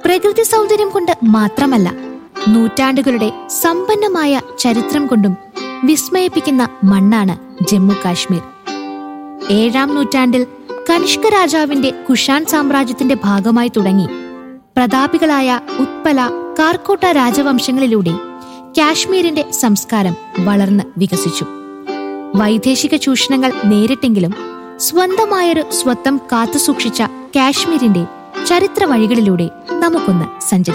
പ്രകൃതി സൗന്ദര്യം കൊണ്ട് മാത്രമല്ല നൂറ്റാണ്ടുകളുടെ സമ്പന്നമായ ചരിത്രം കൊണ്ടും വിസ്മയിപ്പിക്കുന്ന മണ്ണാണ് ജമ്മു കാശ്മീർ ഏഴാം നൂറ്റാണ്ടിൽ കനിഷ്ക രാജാവിന്റെ കുഷാൻ സാമ്രാജ്യത്തിന്റെ ഭാഗമായി തുടങ്ങി പ്രതാപികളായ ഉത്പല കാർക്കോട്ട രാജവംശങ്ങളിലൂടെ കാശ്മീരിന്റെ സംസ്കാരം വളർന്ന് വികസിച്ചു വൈദേശിക ചൂഷണങ്ങൾ നേരിട്ടെങ്കിലും സ്വന്തമായൊരു സ്വത്വം കാത്തുസൂക്ഷിച്ച കാശ്മീരിന്റെ ചരിത്ര വഴികളിലൂടെ നമുക്കൊന്ന് സഞ്ചരിക്കാം